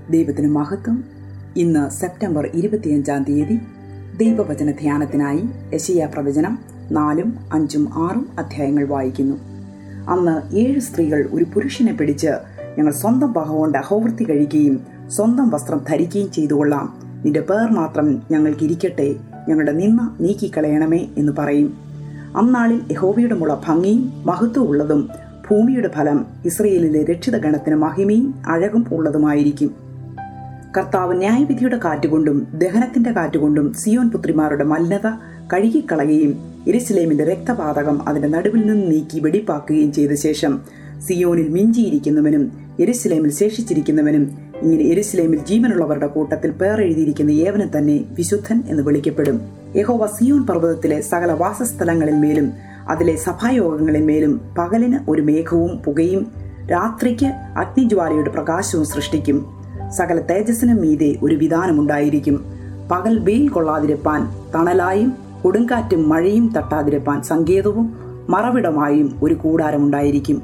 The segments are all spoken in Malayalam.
ദൈവത്തിന് മഹത്വം ഇന്ന് സെപ്റ്റംബർ ഇരുപത്തിയഞ്ചാം തീയതി ദൈവവചന ധ്യാനത്തിനായി യശയ പ്രവചനം നാലും അഞ്ചും ആറും അധ്യായങ്ങൾ വായിക്കുന്നു അന്ന് ഏഴ് സ്ത്രീകൾ ഒരു പുരുഷനെ പിടിച്ച് ഞങ്ങൾ സ്വന്തം പഹകൊണ്ട് അഹോവൃത്തി കഴിക്കുകയും സ്വന്തം വസ്ത്രം ധരിക്കുകയും ചെയ്തുകൊള്ളാം നിന്റെ പേർ മാത്രം ഞങ്ങൾക്ക് ഇരിക്കട്ടെ ഞങ്ങളുടെ നിന്ന നീക്കിക്കളയണമേ എന്ന് പറയും അന്നാളിൽ യഹോവയുടെ മുള ഭംഗിയും മഹത്വം ഉള്ളതും ഭൂമിയുടെ ഫലം ഇസ്രയേലിലെ രക്ഷിത ഗണത്തിന് മഹിമയും അഴകും ഉള്ളതുമായിരിക്കും കർത്താവ് ന്യായവിധിയുടെ കാറ്റുകൊണ്ടും ദഹനത്തിന്റെ കാറ്റുകൊണ്ടും സിയോൻ പുത്രിമാരുടെ മലിനത കഴുകിക്കളയുകയും എരുസലേമിന്റെ രക്തപാതകം അതിന്റെ നടുവിൽ നിന്ന് നീക്കി വെടിപ്പാക്കുകയും ചെയ്ത ശേഷം സിയോനിൽ മിഞ്ചിയിരിക്കുന്നവനും എരുസലേമിൽ ശേഷിച്ചിരിക്കുന്നവനും ഇങ്ങനെ എരുസലേമിൽ ജീവനുള്ളവരുടെ കൂട്ടത്തിൽ പേരെഴുതിയിരിക്കുന്ന ഏവനും തന്നെ വിശുദ്ധൻ എന്ന് വിളിക്കപ്പെടും യഹോവ സിയോൻ പർവ്വതത്തിലെ സകല വാസസ്ഥലങ്ങളിൽ മേലും അതിലെ സഭായോഗങ്ങളിൽ മേലും പകലിന് ഒരു മേഘവും പുകയും രാത്രിക്ക് അഗ്നിജ്വാലയുടെ പ്രകാശവും സൃഷ്ടിക്കും സകല തേജസ്സിനും മീതെ ഒരു വിധാനമുണ്ടായിരിക്കും പകൽ വെയിൽ കൊള്ളാതിരിപ്പാൻ തണലായും കൊടുങ്കാറ്റും മഴയും തട്ടാതിരിപ്പാൻ സങ്കേതവും മറവിടമായും ഒരു കൂടാരമുണ്ടായിരിക്കും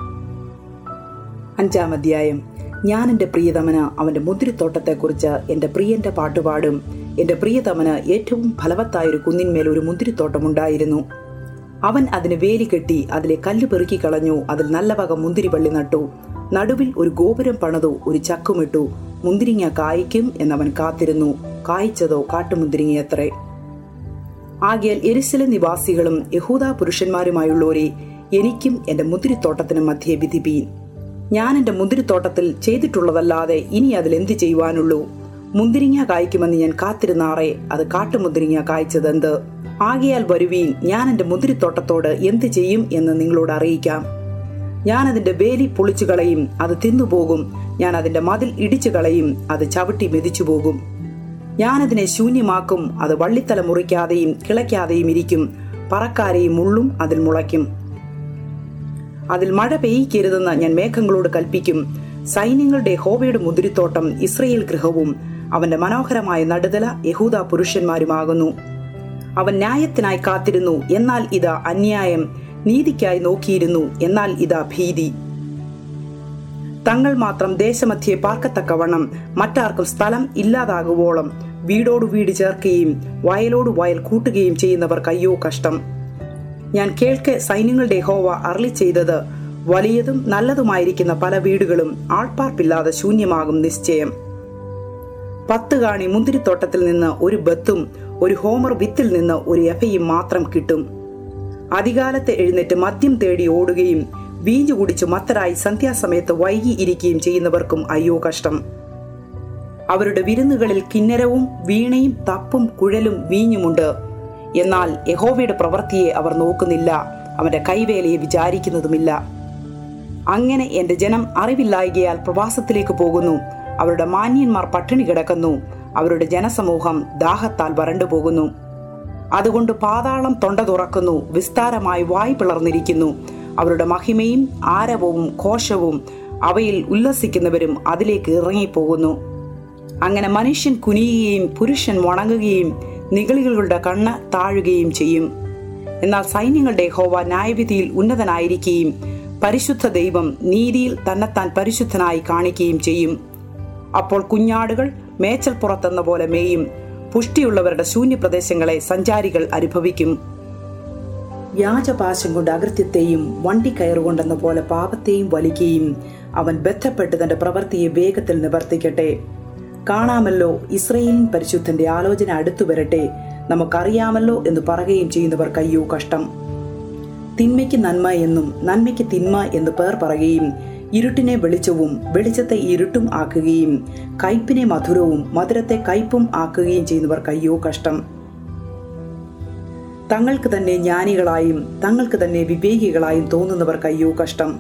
അഞ്ചാം അധ്യായം ഞാൻ എൻ്റെ പ്രിയതമന് അവൻ്റെ മുന്തിരിത്തോട്ടത്തെക്കുറിച്ച് എൻ്റെ പ്രിയന്റെ പാട്ടുപാടും എൻ്റെ പ്രിയതമന് ഏറ്റവും ഫലവത്തായ ഒരു കുന്നിന്മേൽ ഒരു മുന്തിരിത്തോട്ടമുണ്ടായിരുന്നു അവൻ അതിന് വേലി കെട്ടി അതിലെ കല്ല് പെറുക്കി കളഞ്ഞു അതിൽ നല്ല വക മുന്തിരിവള്ളി നട്ടു നടുവിൽ ഒരു ഗോപുരം പണിതു ഒരു ചക്കുമിട്ടു മുന്തിരിങ്ങ കായ്ക്കും എന്നവൻ കാത്തിരുന്നു കായ്ച്ചതോ കാട്ടുമുന്തിരിങ്ങയത്രേ ആകിയാൽ എരിശില നിവാസികളും യഹൂദ പുരുഷന്മാരുമായുള്ളവരെ എനിക്കും എന്റെ മുന്തിരിത്തോട്ടത്തിനും മധ്യേ വിധിപ്പീൻ ഞാൻ എന്റെ മുന്തിരിത്തോട്ടത്തിൽ ചെയ്തിട്ടുള്ളതല്ലാതെ ഇനി അതിൽ എന്ത് ചെയ്യുവാനുള്ളൂ മുന്തിരിങ്ങ കായ്ക്കുമെന്ന് ഞാൻ കാത്തിരുന്നാറേ അത് കാട്ടുമുന്തിരിങ്ങ കായ്ച്ചതെന്ത് ആകിയാൽ വരുവീൻ ഞാൻ എന്റെ മുന്തിരിത്തോട്ടത്തോട് എന്ത് ചെയ്യും എന്ന് നിങ്ങളോട് അറിയിക്കാം ഞാൻ അതിന്റെ വേലി പൊളിച്ചു കളയും അത് തിന്നുപോകും ഞാൻ അതിന്റെ മതിൽ ഇടിച്ചു കളയും അത് ചവിട്ടി മെതിച്ചു പോകും ഞാനതിനെ ശൂന്യമാക്കും അത് വള്ളിത്തല മുറിക്കാതെയും കിളയ്ക്കാതെയും ഇരിക്കും പറക്കാരെയും മുള്ളും അതിൽ മുളയ്ക്കും അതിൽ മഴ പെയ്യിക്കരുതെന്ന് ഞാൻ മേഘങ്ങളോട് കൽപ്പിക്കും സൈന്യങ്ങളുടെ ഹോവയുടെ മുതിരിത്തോട്ടം ഇസ്രയേൽ ഗൃഹവും അവന്റെ മനോഹരമായ നടുതല യഹൂദ പുരുഷന്മാരുമാകുന്നു അവൻ ന്യായത്തിനായി കാത്തിരുന്നു എന്നാൽ ഇതാ അന്യായം നീതിക്കായി നോക്കിയിരുന്നു എന്നാൽ ഇതാ ഭീതി തങ്ങൾ മാത്രം ദേശമധ്യേ പാർക്കത്തക്കവണ്ണം മറ്റാർക്കും സ്ഥലം ഇല്ലാതാകുവോളം വീടോട് വീട് ചേർക്കുകയും വയലോട് വയൽ കൂട്ടുകയും ചെയ്യുന്നവർ കയ്യോ കഷ്ടം ഞാൻ കേൾക്കെ സൈന്യങ്ങളുടെ ഹോവ അർളി ചെയ്തത് വലിയതും നല്ലതുമായിരിക്കുന്ന പല വീടുകളും ആൾപ്പാർപ്പില്ലാതെ ശൂന്യമാകും നിശ്ചയം പത്ത് കാണി മുന്തിരിത്തോട്ടത്തിൽ നിന്ന് ഒരു ബത്തും ഒരു ഹോമർ വിത്തിൽ നിന്ന് ഒരു എഫയും മാത്രം കിട്ടും അധികാലത്ത് എഴുന്നേറ്റ് മദ്യം തേടി ഓടുകയും വീഞ്ഞു കുടിച്ച് മത്തരായി സന്ധ്യാസമയത്ത് വൈകി ഇരിക്കുകയും ചെയ്യുന്നവർക്കും അയ്യോ കഷ്ടം അവരുടെ വിരുന്നുകളിൽ കിന്നരവും വീണയും തപ്പും കുഴലും വീഞ്ഞുമുണ്ട് എന്നാൽ യഹോവയുടെ പ്രവൃത്തിയെ അവർ നോക്കുന്നില്ല അവന്റെ കൈവേലയെ വിചാരിക്കുന്നതുമില്ല അങ്ങനെ എന്റെ ജനം അറിവില്ലായികയാൽ പ്രവാസത്തിലേക്ക് പോകുന്നു അവരുടെ മാന്യന്മാർ പട്ടിണി കിടക്കുന്നു അവരുടെ ജനസമൂഹം ദാഹത്താൽ വരണ്ടു പോകുന്നു അതുകൊണ്ട് പാതാളം തൊണ്ട തുറക്കുന്നു വിസ്താരമായി വായ് പിളർന്നിരിക്കുന്നു അവരുടെ മഹിമയും ആരവവും ഘോഷവും അവയിൽ ഉല്ലസിക്കുന്നവരും അതിലേക്ക് ഇറങ്ങിപ്പോകുന്നു അങ്ങനെ മനുഷ്യൻ കുനിയുകയും പുരുഷൻ വണങ്ങുകയും നിഗളികളുടെ കണ്ണ് താഴുകയും ചെയ്യും എന്നാൽ സൈന്യങ്ങളുടെ ഹോവ ന്യായവിധിയിൽ ഉന്നതനായിരിക്കുകയും പരിശുദ്ധ ദൈവം നീതിയിൽ തന്നെത്താൻ പരിശുദ്ധനായി കാണിക്കുകയും ചെയ്യും അപ്പോൾ കുഞ്ഞാടുകൾ മേച്ചൽപ്പുറത്തെന്ന പോലെ മേയും പുഷ്ടിയുള്ളവരുടെ ശൂന്യപ്രദേശങ്ങളെ സഞ്ചാരികൾ അനുഭവിക്കും വ്യാജപാശം കൊണ്ട് അകൃത്യത്തെയും വണ്ടി കയറുകൊണ്ടെന്ന പോലെ പാപത്തെയും വലിക്കുകയും അവൻ ബന്ധപ്പെട്ട് തന്റെ പ്രവൃത്തിയെ വേഗത്തിൽ നിവർത്തിക്കട്ടെ കാണാമല്ലോ ഇസ്രയേലിൻ പരിശുദ്ധന്റെ ആലോചന അടുത്തു വരട്ടെ നമുക്കറിയാമല്ലോ എന്ന് പറയുകയും ചെയ്യുന്നവർ കയ്യോ കഷ്ടം തിന്മയ്ക്ക് നന്മ എന്നും നന്മയ്ക്ക് തിന്മ എന്ന് പേർ പറയുകയും ഇരുട്ടിനെ വെളിച്ചവും വെളിച്ചത്തെ ഇരുട്ടും ആക്കുകയും കയ്പിനെ മധുരവും മധുരത്തെ കയ്പും ആക്കുകയും ചെയ്യുന്നവർ കയ്യോ കഷ്ടം തങ്ങൾക്ക് തന്നെ ജ്ഞാനികളായും തങ്ങൾക്ക് തന്നെ വിവേകികളായും തോന്നുന്നവർ കയ്യോ കഷ്ടം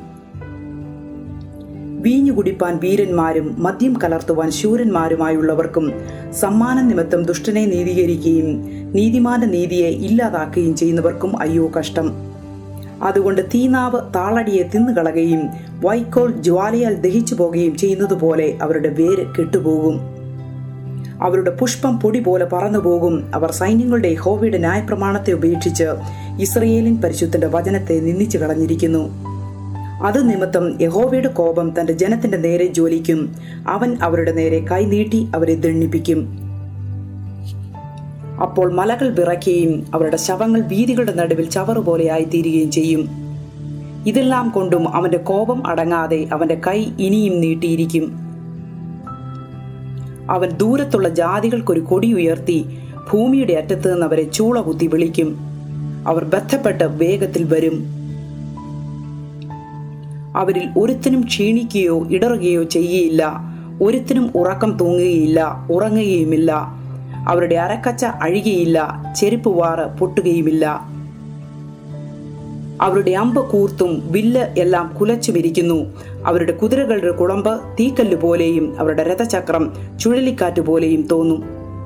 വീഞ്ഞു കുടിപ്പാൻ വീരന്മാരും മദ്യം കലർത്തുവാൻ ശൂരന്മാരുമായുള്ളവർക്കും സമ്മാന നിമിത്തം ദുഷ്ടനെ നീതീകരിക്കുകയും നീതിമാന്റെ നീതിയെ ഇല്ലാതാക്കുകയും ചെയ്യുന്നവർക്കും അയ്യോ കഷ്ടം അതുകൊണ്ട് തീനാവ് താളടിയെ തിന്നുകളയുകയും വൈക്കോൽ ജ്വാലയാൽ ദഹിച്ചു പോകുകയും ചെയ്യുന്നതുപോലെ അവരുടെ വേര് കെട്ടുപോകും അവരുടെ പുഷ്പം പൊടി പോലെ പറന്നുപോകും അവർ സൈന്യങ്ങളുടെ ഹോവയുടെ ന്യായപ്രമാണത്തെ ഉപേക്ഷിച്ച് ഇസ്രയേലിൻ പരിശുദ്ധന്റെ വചനത്തെ നിന്ദിച്ചു കളഞ്ഞിരിക്കുന്നു അത് നിമിത്തം യഹോവയുടെ കോപം തന്റെ ജനത്തിന്റെ നേരെ ജ്വലിക്കും അവൻ അവരുടെ നേരെ കൈനീട്ടി അവരെ ദണ്ണിപ്പിക്കും അപ്പോൾ മലകൾ വിറയ്ക്കുകയും അവരുടെ ശവങ്ങൾ വീതികളുടെ നടുവിൽ ചവറുപോലെയായി തീരുകയും ചെയ്യും ഇതെല്ലാം കൊണ്ടും അവന്റെ കോപം അടങ്ങാതെ അവന്റെ കൈ ഇനിയും നീട്ടിയിരിക്കും അവൻ ദൂരത്തുള്ള ജാതികൾക്കൊരു കൊടി ഉയർത്തി ഭൂമിയുടെ അറ്റത്ത് നിന്ന് അവരെ ചൂള കുത്തി വിളിക്കും അവർ ബന്ധപ്പെട്ട് വേഗത്തിൽ വരും അവരിൽ ഒരുത്തനും ക്ഷീണിക്കുകയോ ഇടറുകയോ ചെയ്യുകയില്ല ഒരുത്തനും ഉറക്കം തൂങ്ങുകയില്ല ഉറങ്ങുകയുമില്ല അവരുടെ അരക്കച്ച അഴുകയില്ല ചെരുപ്പ് വാറ് പൊട്ടുകയുമില്ല അവരുടെ അമ്പ് കൂർത്തും വില്ല് എല്ലാം കുലച്ചുമിരിക്കുന്നു അവരുടെ കുതിരകളുടെ കുളമ്പ് തീക്കല്ല് പോലെയും അവരുടെ രഥചക്രം ചുഴലിക്കാറ്റ് പോലെയും തോന്നും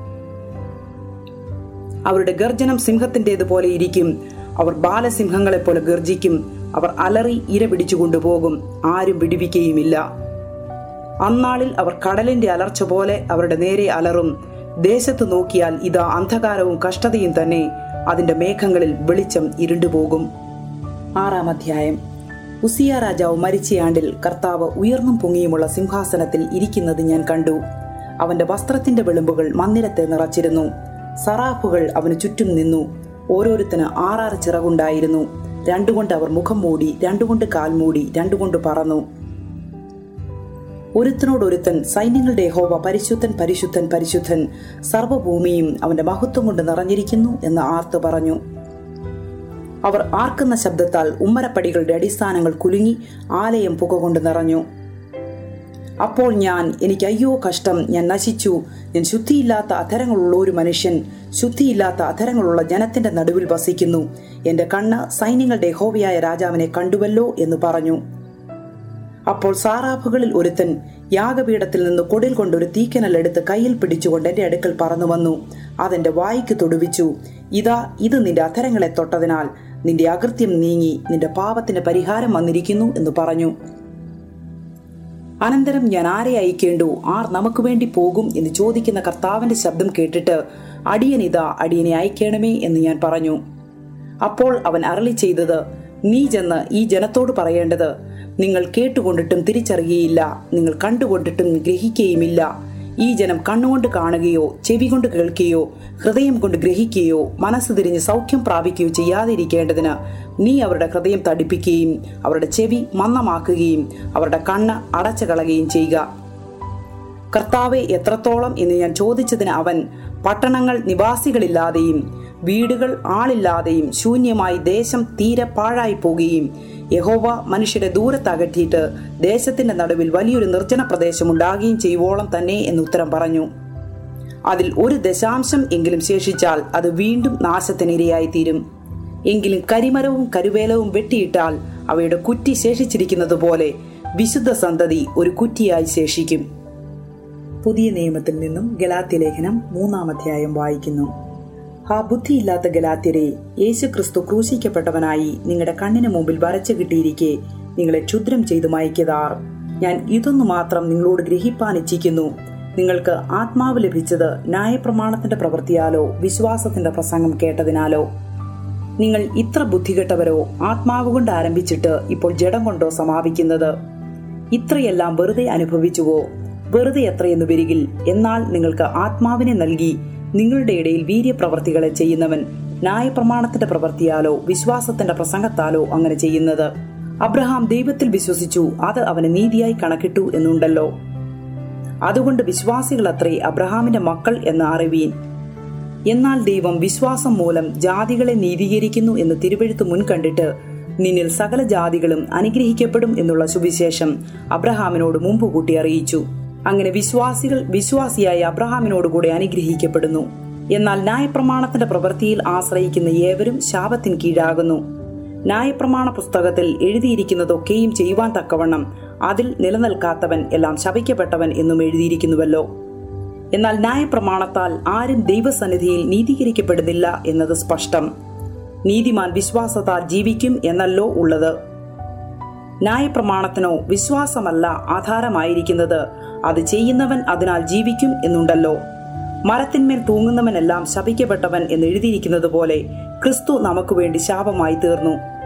അവരുടെ ഗർജനം സിംഹത്തിൻ്റെതുപോലെ ഇരിക്കും അവർ ബാലസിംഹങ്ങളെ പോലെ ഗർജിക്കും അവർ അലറി ഇര പിടിച്ചു കൊണ്ടുപോകും ആരും വിടിവിക്കുകയുമില്ല അന്നാളിൽ അവർ കടലിന്റെ അലർച്ച പോലെ അവരുടെ നേരെ അലറും ദേശത്ത് നോക്കിയാൽ ഇതാ അന്ധകാരവും കഷ്ടതയും തന്നെ അതിന്റെ മേഘങ്ങളിൽ വെളിച്ചം ഇരുണ്ടുപോകും ആറാം അധ്യായം ഉസിയ രാജാവ് മരിച്ചയാണ്ടിൽ കർത്താവ് ഉയർന്നും പൊങ്ങിയുമുള്ള സിംഹാസനത്തിൽ ഇരിക്കുന്നത് ഞാൻ കണ്ടു അവന്റെ വസ്ത്രത്തിന്റെ വെളുമ്പുകൾ മന്ദിരത്തെ നിറച്ചിരുന്നു സറാഫുകൾ അവന് ചുറ്റും നിന്നു ഓരോരുത്തന് ആറാറ് ചിറകുണ്ടായിരുന്നു രണ്ടുകൊണ്ട് അവർ മുഖം മൂടി രണ്ടുകൊണ്ട് കാൽ മൂടി രണ്ടുകൊണ്ട് പറന്നു ഒരുത്തനോടൊരുത്തൻ സൈന്യങ്ങളുടെ ഹോവ പരിശുദ്ധൻ പരിശുദ്ധൻ പരിശുദ്ധൻ സർവ്വഭൂമിയും അവന്റെ മഹത്വം കൊണ്ട് നിറഞ്ഞിരിക്കുന്നു എന്ന് ആർത്ത് പറഞ്ഞു അവർ ആർക്കുന്ന ശബ്ദത്താൽ ഉമ്മരപ്പടികളുടെ അടിസ്ഥാനങ്ങൾ കുലുങ്ങി ആലയം പുക കൊണ്ട് നിറഞ്ഞു അപ്പോൾ ഞാൻ എനിക്ക് അയ്യോ കഷ്ടം ഞാൻ നശിച്ചു ഞാൻ ശുദ്ധിയില്ലാത്ത അധരങ്ങളുള്ള ഒരു മനുഷ്യൻ ശുദ്ധിയില്ലാത്ത അധരങ്ങളുള്ള ജനത്തിന്റെ നടുവിൽ വസിക്കുന്നു എന്റെ കണ്ണ് സൈന്യങ്ങളുടെ ഹോവിയായ രാജാവിനെ കണ്ടുവല്ലോ എന്ന് പറഞ്ഞു അപ്പോൾ സാറാഫുകളിൽ ഒരുത്തൻ യാഗപീഠത്തിൽ നിന്ന് കൊടിൽ കൊണ്ടൊരു തീക്കനൽ എടുത്ത് കയ്യിൽ പിടിച്ചുകൊണ്ട് എന്റെ അടുക്കൽ പറന്നു വന്നു അതെന്റെ വായിക്ക് തൊടുവിച്ചു ഇതാ ഇത് നിന്റെ അധരങ്ങളെ തൊട്ടതിനാൽ നിന്റെ അകൃത്യം നീങ്ങി നിന്റെ പാപത്തിന് പരിഹാരം വന്നിരിക്കുന്നു എന്ന് പറഞ്ഞു അനന്തരം ഞാൻ ആരെ അയക്കേണ്ടു ആർ നമുക്ക് വേണ്ടി പോകും എന്ന് ചോദിക്കുന്ന കർത്താവിന്റെ ശബ്ദം കേട്ടിട്ട് അടിയനിതാ അടിയനെ അയക്കണമേ എന്ന് ഞാൻ പറഞ്ഞു അപ്പോൾ അവൻ അരളി ചെയ്തത് നീ ചെന്ന് ഈ ജനത്തോട് പറയേണ്ടത് നിങ്ങൾ കേട്ടുകൊണ്ടിട്ടും തിരിച്ചറിയുകയില്ല നിങ്ങൾ കണ്ടുകൊണ്ടിട്ടും ഗ്രഹിക്കുകയുമില്ല ഈ ജനം കണ്ണുകൊണ്ട് കാണുകയോ ചെവി കൊണ്ട് കേൾക്കുകയോ ഹൃദയം കൊണ്ട് ഗ്രഹിക്കുകയോ മനസ്സ് തിരിഞ്ഞ് സൗഖ്യം പ്രാപിക്കുകയോ ചെയ്യാതിരിക്കേണ്ടതിന് നീ അവരുടെ ഹൃദയം തടിപ്പിക്കുകയും അവരുടെ ചെവി മന്ദമാക്കുകയും അവരുടെ കണ്ണ് അടച്ചു കളയുകയും ചെയ്യുക കർത്താവെ എത്രത്തോളം എന്ന് ഞാൻ ചോദിച്ചതിന് അവൻ പട്ടണങ്ങൾ നിവാസികളില്ലാതെയും വീടുകൾ ആളില്ലാതെയും ശൂന്യമായി ദേശം തീരെ പാഴായി പോകുകയും യഹോവ മനുഷ്യരെ ദൂരത്തകറ്റിയിട്ട് ദേശത്തിന്റെ നടുവിൽ വലിയൊരു നിർജ്ജന പ്രദേശം ഉണ്ടാകുകയും ചെയ്യുവോളം തന്നെ എന്ന് ഉത്തരം പറഞ്ഞു അതിൽ ഒരു ദശാംശം എങ്കിലും ശേഷിച്ചാൽ അത് വീണ്ടും നാശത്തിനിരയായി തീരും എങ്കിലും കരിമരവും കരുവേലവും വെട്ടിയിട്ടാൽ അവയുടെ കുറ്റി ശേഷിച്ചിരിക്കുന്നത് പോലെ വിശുദ്ധ സന്തതി ഒരു കുറ്റിയായി ശേഷിക്കും പുതിയ നിയമത്തിൽ നിന്നും ഗലാത്യ ലേഖനം മൂന്നാം അധ്യായം വായിക്കുന്നു ആ ബുദ്ധിയില്ലാത്ത ഗലാത്യരെ യേശു ക്രിസ്തു ക്രൂശിക്കപ്പെട്ടവനായി നിങ്ങളുടെ കണ്ണിന് മുമ്പിൽ വരച്ചു കിട്ടിയിരിക്കെ നിങ്ങളെ ക്ഷുദ്രം ചെയ്തു മയക്കിയതാർ ഞാൻ ഇതൊന്നു മാത്രം നിങ്ങളോട് ഗ്രഹിപ്പാൻ ഇച്ഛിക്കുന്നു നിങ്ങൾക്ക് ആത്മാവ് ലഭിച്ചത് ന്യായപ്രമാണത്തിന്റെ പ്രവൃത്തിയാലോ വിശ്വാസത്തിന്റെ പ്രസംഗം കേട്ടതിനാലോ നിങ്ങൾ ഇത്ര ബുദ്ധികെട്ടവരോ ആത്മാവ് കൊണ്ട് ആരംഭിച്ചിട്ട് ഇപ്പോൾ ജഡം കൊണ്ടോ സമാപിക്കുന്നത് ഇത്രയെല്ലാം വെറുതെ അനുഭവിച്ചുവോ വെറുതെ എത്രയെന്ന് വരികിൽ എന്നാൽ നിങ്ങൾക്ക് ആത്മാവിനെ നൽകി നിങ്ങളുടെ ഇടയിൽ വീര്യപ്രവർത്തികളെ ചെയ്യുന്നവൻ ന്യായപ്രമാണത്തിന്റെ പ്രവൃത്തിയാലോ വിശ്വാസത്തിന്റെ പ്രസംഗത്താലോ അങ്ങനെ ചെയ്യുന്നത് അബ്രഹാം ദൈവത്തിൽ വിശ്വസിച്ചു അത് അവന് നീതിയായി കണക്കിട്ടു എന്നുണ്ടല്ലോ അതുകൊണ്ട് വിശ്വാസികളത്രേ അബ്രഹാമിന്റെ മക്കൾ എന്ന് അറിവീൻ എന്നാൽ ദൈവം വിശ്വാസം മൂലം ജാതികളെ നീതീകരിക്കുന്നു എന്ന് തിരുവഴുത്ത് മുൻകണ്ടിട്ട് നിന്നിൽ സകല ജാതികളും അനുഗ്രഹിക്കപ്പെടും എന്നുള്ള സുവിശേഷം അബ്രഹാമിനോട് മുമ്പ് കൂട്ടി അറിയിച്ചു അങ്ങനെ വിശ്വാസികൾ വിശ്വാസിയായ അബ്രഹാമിനോടുകൂടെ അനുഗ്രഹിക്കപ്പെടുന്നു എന്നാൽ ന്യായപ്രമാണത്തിന്റെ പ്രവൃത്തിയിൽ ആശ്രയിക്കുന്ന ഏവരും ശാപത്തിന് കീഴാകുന്നു ന്യായപ്രമാണ പുസ്തകത്തിൽ എഴുതിയിരിക്കുന്നതൊക്കെയും ചെയ്യുവാൻ തക്കവണ്ണം അതിൽ നിലനിൽക്കാത്തവൻ എല്ലാം ശപിക്കപ്പെട്ടവൻ എന്നും എഴുതിയിരിക്കുന്നുവല്ലോ എന്നാൽ ന്യായപ്രമാണത്താൽ ആരും ദൈവസന്നിധിയിൽ നീതീകരിക്കപ്പെടുന്നില്ല എന്നത് സ്പഷ്ടം നീതിമാൻ വിശ്വാസത്താൽ ജീവിക്കും എന്നല്ലോ ഉള്ളത് ന്യായപ്രമാണത്തിനോ വിശ്വാസമല്ല ആധാരമായിരിക്കുന്നത് അത് ചെയ്യുന്നവൻ അതിനാൽ ജീവിക്കും എന്നുണ്ടല്ലോ മരത്തിന്മേൽ തൂങ്ങുന്നവനെല്ലാം ശപിക്കപ്പെട്ടവൻ എന്ന് എഴുതിയിരിക്കുന്നത് പോലെ ക്രിസ്തു നമുക്ക് വേണ്ടി ശാപമായി തീർന്നു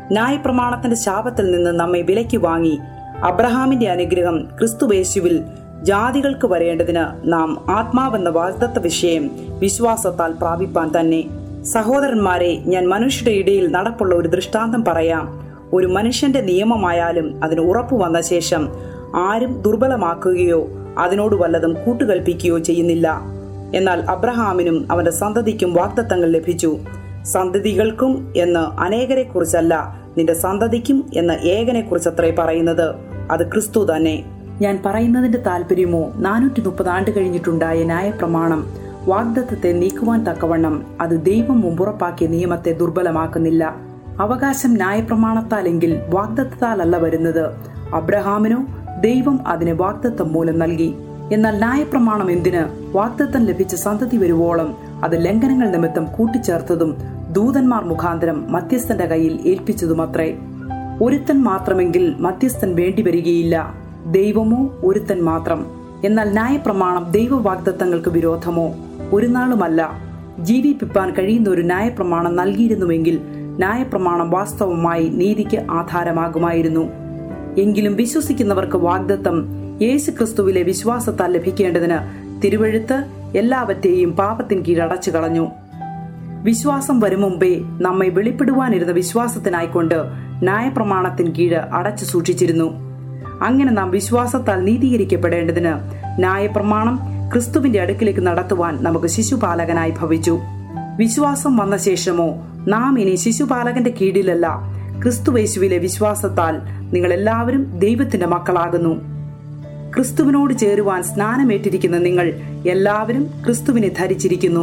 ന്യായപ്രമാണത്തിന്റെ ശാപത്തിൽ നിന്ന് നമ്മെ വിലയ്ക്ക് വാങ്ങി അബ്രഹാമിന്റെ അനുഗ്രഹം ക്രിസ്തുവേശുവിൽ ജാതികൾക്ക് വരേണ്ടതിന് നാം ആത്മാവെന്ന വാഗ്ദത്ത വിഷയം വിശ്വാസത്താൽ പ്രാപിപ്പാൻ തന്നെ സഹോദരന്മാരെ ഞാൻ മനുഷ്യരുടെ ഇടയിൽ നടപ്പുള്ള ഒരു ദൃഷ്ടാന്തം പറയാം ഒരു മനുഷ്യന്റെ നിയമമായാലും അതിന് ഉറപ്പു വന്ന ശേഷം ആരും ദുർബലമാക്കുകയോ അതിനോട് വല്ലതും കൂട്ടുകൽപ്പിക്കുകയോ ചെയ്യുന്നില്ല എന്നാൽ അബ്രഹാമിനും അവന്റെ സന്തതിക്കും വാഗ്ദത്തങ്ങൾ ലഭിച്ചു സന്തതികൾക്കും എന്ന് അനേകരെ കുറിച്ചല്ല നിന്റെ സന്തതിക്കും എന്ന് ഏകനെ കുറിച്ചത്രേ പറയുന്നത് അത് ക്രിസ്തു തന്നെ ഞാൻ പറയുന്നതിന്റെ താല്പര്യമോ നാനൂറ്റി മുപ്പത് ആണ്ട് കഴിഞ്ഞിട്ടുണ്ടായ ന്യായപ്രമാണം വാഗ്ദത്തത്തെ നീക്കുവാൻ തക്കവണ്ണം അത് ദൈവം മുമ്പുറപ്പാക്കിയ നിയമത്തെ ദുർബലമാക്കുന്നില്ല അവകാശം ന്യായപ്രമാണത്താലെങ്കിൽ വാഗ്ദത്തത്താലല്ല വരുന്നത് അബ്രഹാമിനോ ദൈവം അതിന് വാഗ്ദത്തം മൂലം നൽകി എന്നാൽ ന്യായപ്രമാണം എന്തിന് വാഗ്ദത്തം ലഭിച്ച സന്തതി വരുവോളം അത് ലംഘനങ്ങൾ നിമിത്തം കൂട്ടിച്ചേർത്തതും ദൂതന്മാർ മുഖാന്തരം മധ്യസ്ഥന്റെ കയ്യിൽ ഏൽപ്പിച്ചതുമത്രേ ഒരുത്തൻ മാത്രമെങ്കിൽ മധ്യസ്ഥൻ വേണ്ടിവരികയില്ല ദൈവമോ ഒരുത്തൻ മാത്രം എന്നാൽ ന്യായപ്രമാണം ദൈവവാഗ്ദത്തങ്ങൾക്ക് വിരോധമോ ഒരു നാളുമല്ല ജീവിപ്പിപ്പാൻ കഴിയുന്ന ഒരു ന്യായപ്രമാണം നൽകിയിരുന്നുവെങ്കിൽ ന്യായപ്രമാണം വാസ്തവമായി നീതിക്ക് ആധാരമാകുമായിരുന്നു എങ്കിലും വിശ്വസിക്കുന്നവർക്ക് വാഗ്ദത്തം യേശു ക്രിസ്തുവിലെ വിശ്വാസത്താൽ ലഭിക്കേണ്ടതിന് തിരുവഴുത്ത് എല്ലാവറ്റെയും പാപത്തിൻ കീഴടച്ചു കളഞ്ഞു വിശ്വാസം വരും മുമ്പേ നമ്മെ വെളിപ്പെടുവാനിരുന്ന വിശ്വാസത്തിനായിക്കൊണ്ട് ന്യായപ്രമാണത്തിൻ കീഴ് അടച്ചു സൂക്ഷിച്ചിരുന്നു അങ്ങനെ നാം വിശ്വാസത്താൽ നീതീകരിക്കപ്പെടേണ്ടതിന് ന്യായപ്രമാണം ക്രിസ്തുവിന്റെ അടുക്കിലേക്ക് നടത്തുവാൻ നമുക്ക് ശിശുപാലകനായി ഭവിച്ചു വിശ്വാസം വന്ന ശേഷമോ നാം ഇനി ശിശുപാലകന്റെ കീഴിലല്ല ക്രിസ്തുവേശുവിലെ വിശ്വാസത്താൽ നിങ്ങൾ എല്ലാവരും ദൈവത്തിന്റെ മക്കളാകുന്നു ക്രിസ്തുവിനോട് ചേരുവാൻ സ്നാനമേറ്റിരിക്കുന്ന നിങ്ങൾ എല്ലാവരും ക്രിസ്തുവിനെ ധരിച്ചിരിക്കുന്നു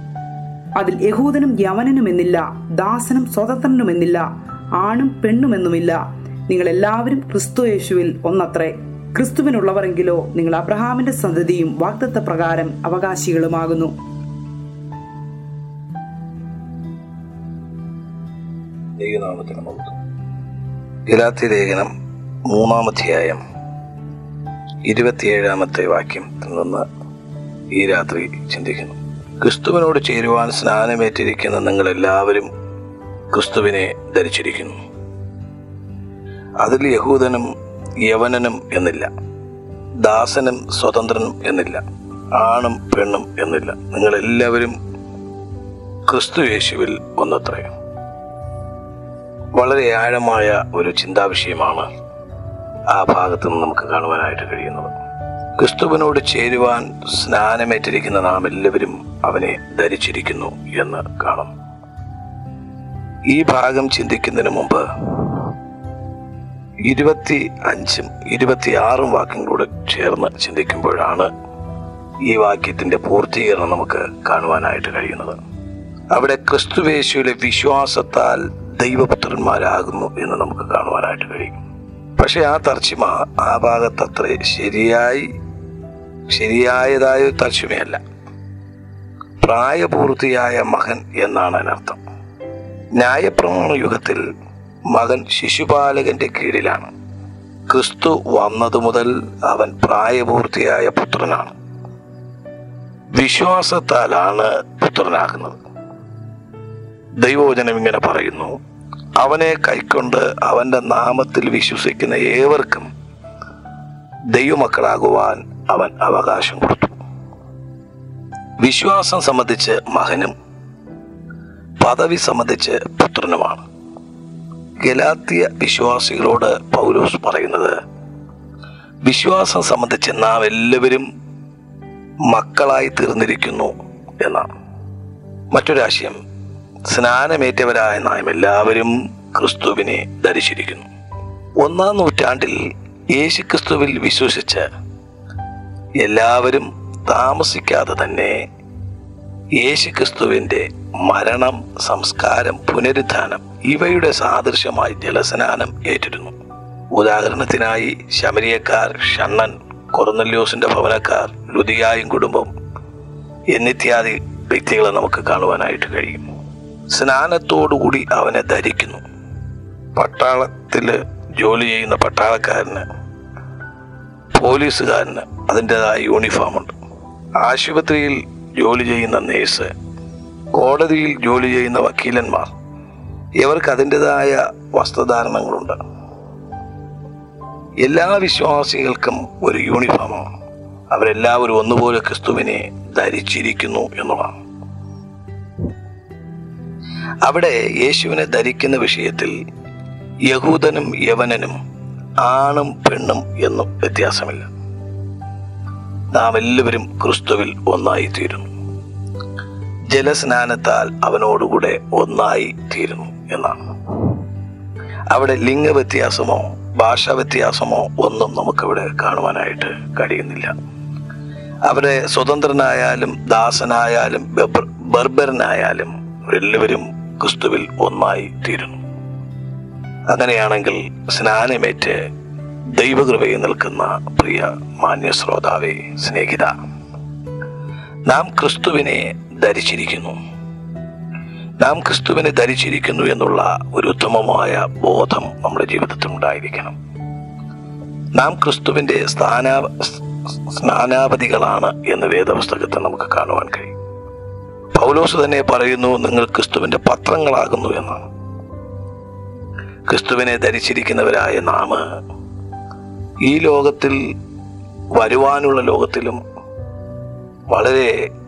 അതിൽ യഹൂദനും യവനനുമെന്നില്ല ദാസനും സ്വതന്ത്രനുമെന്നില്ല ആണും പെണ്ണുമെന്നുമില്ല നിങ്ങൾ എല്ലാവരും ക്രിസ്തു യേശുവിൽ ഒന്നത്രേ ക്രിസ്തുവിനുള്ളവരെങ്കിലോ നിങ്ങൾ അബ്രഹാമിന്റെ സന്തതിയും വാഗ്ദത്ത പ്രകാരം അവകാശികളുമാകുന്നു ദൈവനാമത്തിന് മഹത്വം ഗലാത്തി ലേഖനം മൂന്നാമധ്യായം ഇരുപത്തിയേഴാമത്തെ വാക്യം നിന്ന് ഈ രാത്രി ചിന്തിക്കുന്നു ക്രിസ്തുവിനോട് ചേരുവാൻ സ്നാനമേറ്റിരിക്കുന്ന നിങ്ങൾ എല്ലാവരും ക്രിസ്തുവിനെ ധരിച്ചിരിക്കുന്നു അതിൽ യഹൂദനും യവനനും എന്നില്ല ദാസനും സ്വതന്ത്രനും എന്നില്ല ആണും പെണ്ണും എന്നില്ല നിങ്ങൾ എല്ലാവരും ക്രിസ്തു യേശുവിൽ ഒന്നത്രയും വളരെ ആഴമായ ഒരു ചിന്താവിഷയമാണ് ആ ഭാഗത്ത് നിന്ന് നമുക്ക് കാണുവാനായിട്ട് കഴിയുന്നത് ക്രിസ്തുവിനോട് ചേരുവാൻ സ്നാനമേറ്റിരിക്കുന്ന നാം എല്ലാവരും അവനെ ധരിച്ചിരിക്കുന്നു എന്ന് കാണും ഈ ഭാഗം ചിന്തിക്കുന്നതിന് മുമ്പ് ഇരുപത്തി അഞ്ചും ഇരുപത്തിയാറും വാക്യങ്ങളോട് ചേർന്ന് ചിന്തിക്കുമ്പോഴാണ് ഈ വാക്യത്തിന്റെ പൂർത്തീകരണം നമുക്ക് കാണുവാനായിട്ട് കഴിയുന്നത് അവിടെ ക്രിസ്തുവേശുവിലെ വിശ്വാസത്താൽ ദൈവപുത്രന്മാരാകുന്നു എന്ന് നമുക്ക് കാണുവാനായിട്ട് കഴിയും പക്ഷെ ആ തർജ്ജിമ ആ ഭാഗത്ത് അത്ര ശരിയായി ശരിയായതായ ഒരു തർജ്ജിമയല്ല പ്രായപൂർത്തിയായ മകൻ എന്നാണ് അതിനർത്ഥം ന്യായപ്രമാണ യുഗത്തിൽ മകൻ ശിശുപാലകന്റെ കീഴിലാണ് ക്രിസ്തു വന്നതു മുതൽ അവൻ പ്രായപൂർത്തിയായ പുത്രനാണ് വിശ്വാസത്താലാണ് പുത്രനാകുന്നത് ദൈവവചനം ഇങ്ങനെ പറയുന്നു അവനെ കൈക്കൊണ്ട് അവന്റെ നാമത്തിൽ വിശ്വസിക്കുന്ന ഏവർക്കും ദൈവമക്കളാകുവാൻ അവൻ അവകാശം കൊടുത്തു വിശ്വാസം സംബന്ധിച്ച് മകനും പദവി സംബന്ധിച്ച് പുത്രനുമാണ് ഗലാത്തിയ വിശ്വാസികളോട് പൗലോസ് പറയുന്നത് വിശ്വാസം സംബന്ധിച്ച് നാം എല്ലാവരും മക്കളായി തീർന്നിരിക്കുന്നു എന്നാണ് മറ്റൊരാശയം സ്നാനമേറ്റവരായ നാം എല്ലാവരും ക്രിസ്തുവിനെ ധരിച്ചിരിക്കുന്നു ഒന്നാം നൂറ്റാണ്ടിൽ യേശുക്രിസ്തുവിൽ വിശ്വസിച്ച് എല്ലാവരും താമസിക്കാതെ തന്നെ യേശുക്രിസ്തുവിന്റെ മരണം സംസ്കാരം പുനരുത്ഥാനം ഇവയുടെ സാദൃശ്യമായി ജലസ്നാനം ഏറ്റിരുന്നു ഉദാഹരണത്തിനായി ശമരിയക്കാർ ഷണ്ണൻ കൊറന്നല്യോസിന്റെ ഭവനക്കാർ ലുതിയായും കുടുംബം എന്നിത്യാദി വ്യക്തികളെ നമുക്ക് കാണുവാനായിട്ട് കഴിയും സ്നാനത്തോടുകൂടി അവനെ ധരിക്കുന്നു പട്ടാളത്തില് ജോലി ചെയ്യുന്ന പട്ടാളക്കാരന് പോലീസുകാരന് അതിൻ്റെതായ യൂണിഫോമുണ്ട് ആശുപത്രിയിൽ ജോലി ചെയ്യുന്ന നേഴ്സ് കോടതിയിൽ ജോലി ചെയ്യുന്ന വക്കീലന്മാർ ഇവർക്ക് അതിൻ്റെതായ വസ്ത്രധാരണങ്ങളുണ്ട് എല്ലാ വിശ്വാസികൾക്കും ഒരു യൂണിഫോമാണ് അവരെല്ലാവരും ഒന്നുപോലെ ക്രിസ്തുവിനെ ധരിച്ചിരിക്കുന്നു എന്നുള്ളതാണ് അവിടെ യേശുവിനെ ധരിക്കുന്ന വിഷയത്തിൽ യഹൂദനും യവനനും ആണും പെണ്ണും എന്നും വ്യത്യാസമില്ല നാം എല്ലാവരും ക്രിസ്തുവിൽ ഒന്നായി തീരുന്നു ജലസ്നാനത്താൽ അവനോടുകൂടെ ഒന്നായി തീരുന്നു എന്നാണ് അവിടെ ലിംഗവ്യത്യാസമോ ഭാഷാ വ്യത്യാസമോ ഒന്നും നമുക്കവിടെ കാണുവാനായിട്ട് കഴിയുന്നില്ല അവിടെ സ്വതന്ത്രനായാലും ദാസനായാലും ബർബ- ബർബരനായാലും എല്ലാവരും ക്രിസ്തുവിൽ ഒന്നായി തീരുന്നു അങ്ങനെയാണെങ്കിൽ സ്നാനമേറ്റ് ദൈവകൃപയിൽ നിൽക്കുന്ന പ്രിയ മാന്യ ശ്രോതാവേ സ്നേഹിത നാം ക്രിസ്തുവിനെ ധരിച്ചിരിക്കുന്നു നാം ക്രിസ്തുവിനെ ധരിച്ചിരിക്കുന്നു എന്നുള്ള ഒരു ഉത്തമമായ ബോധം നമ്മുടെ ജീവിതത്തിൽ ഉണ്ടായിരിക്കണം നാം ക്രിസ്തുവിന്റെ സ്ഥാനാ സ്നാനാപതികളാണ് എന്ന് വേദപുസ്തകത്തിൽ നമുക്ക് കാണുവാൻ കഴിയും പൗലോസ് തന്നെ പറയുന്നു നിങ്ങൾ ക്രിസ്തുവിന്റെ പത്രങ്ങളാകുന്നു എന്നാണ് ക്രിസ്തുവിനെ ധരിച്ചിരിക്കുന്നവരായ നാം ഈ ലോകത്തിൽ വരുവാനുള്ള ലോകത്തിലും വളരെ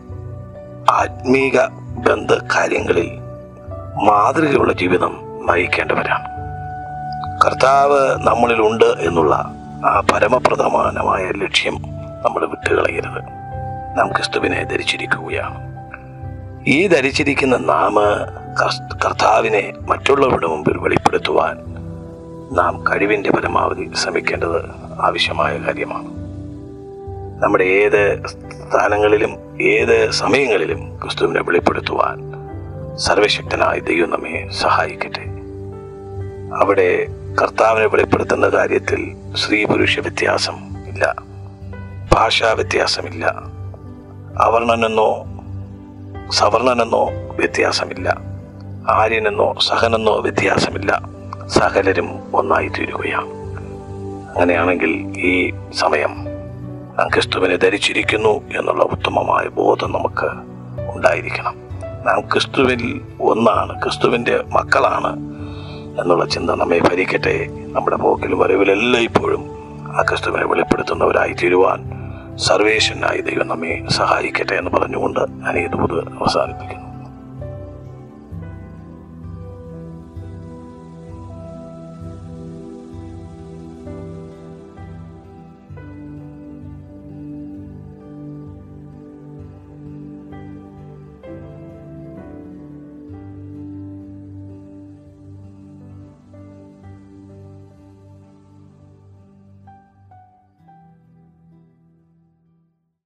ആത്മീക ബന്ധ കാര്യങ്ങളിൽ മാതൃകയുള്ള ജീവിതം നയിക്കേണ്ടവരാണ് കർത്താവ് നമ്മളിലുണ്ട് എന്നുള്ള ആ പരമപ്രധാനമായ ലക്ഷ്യം നമ്മൾ വിട്ടുകളയരുത് നാം ക്രിസ്തുവിനെ ധരിച്ചിരിക്കുകയാണ് ഈ ധരിച്ചിരിക്കുന്ന നാമ കർസ്- കർത്താവിനെ മറ്റുള്ളവരുടെ മുമ്പിൽ വെളിപ്പെടുത്തുവാൻ നാം കഴിവിൻ്റെ പരമാവധി ശ്രമിക്കേണ്ടത് ആവശ്യമായ കാര്യമാണ് നമ്മുടെ ഏത് സ്ഥാനങ്ങളിലും ഏത് സമയങ്ങളിലും ക്രിസ്തുവിനെ വെളിപ്പെടുത്തുവാൻ സർവശക്തനായ ദൈവം നമ്മെ സഹായിക്കട്ടെ അവിടെ കർത്താവിനെ വെളിപ്പെടുത്തുന്ന കാര്യത്തിൽ സ്ത്രീ പുരുഷ വ്യത്യാസം ഇല്ല ഭാഷാ വ്യത്യാസമില്ല അവർണനെന്നോ സവർണനെന്നോ വ്യത്യാസമില്ല ആര്യനെന്നോ സഹനെന്നോ വ്യത്യാസമില്ല സകലരും ഒന്നായി തീരുകയാണ് അങ്ങനെയാണെങ്കിൽ ഈ സമയം നാം ക്രിസ്തുവിനെ ധരിച്ചിരിക്കുന്നു എന്നുള്ള ഉത്തമമായ ബോധം നമുക്ക് ഉണ്ടായിരിക്കണം നാം ക്രിസ്തുവിൽ ഒന്നാണ് ക്രിസ്തുവിൻ്റെ മക്കളാണ് എന്നുള്ള ചിന്ത നമ്മെ ഭരിക്കട്ടെ നമ്മുടെ പോക്കിലും വരവിലെല്ലാം ഇപ്പോഴും ആ ക്രിസ്തുവിനെ വെളിപ്പെടുത്തുന്നവരായി തീരുവാൻ സർവേശ്വനായി ദൈവം നമ്മെ സഹായിക്കട്ടെ എന്ന് പറഞ്ഞുകൊണ്ട് ഞാൻ ഇത് അവസാനിപ്പിക്കുന്നു